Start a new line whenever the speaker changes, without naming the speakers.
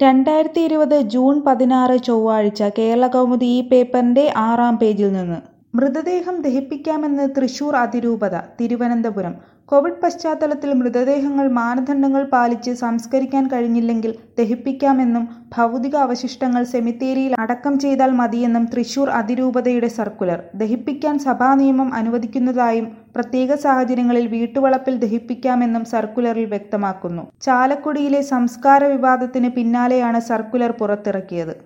രണ്ടായിരത്തി ഇരുപത് ജൂൺ പതിനാറ് ചൊവ്വാഴ്ച കേരളകൗമുദി ഈ പേപ്പറിന്റെ ആറാം പേജിൽ നിന്ന് മൃതദേഹം ദഹിപ്പിക്കാമെന്ന് തൃശൂർ അതിരൂപത തിരുവനന്തപുരം കോവിഡ് പശ്ചാത്തലത്തിൽ മൃതദേഹങ്ങൾ മാനദണ്ഡങ്ങൾ പാലിച്ച് സംസ്കരിക്കാൻ കഴിഞ്ഞില്ലെങ്കിൽ ദഹിപ്പിക്കാമെന്നും ഭൗതിക അവശിഷ്ടങ്ങൾ സെമിത്തേരിയിൽ അടക്കം ചെയ്താൽ മതിയെന്നും തൃശൂർ അതിരൂപതയുടെ സർക്കുലർ ദഹിപ്പിക്കാൻ സഭാനിയമം അനുവദിക്കുന്നതായും പ്രത്യേക സാഹചര്യങ്ങളിൽ വീട്ടുവളപ്പിൽ ദഹിപ്പിക്കാമെന്നും സർക്കുലറിൽ വ്യക്തമാക്കുന്നു ചാലക്കുടിയിലെ സംസ്കാര വിവാദത്തിന് പിന്നാലെയാണ് സർക്കുലർ പുറത്തിറക്കിയത്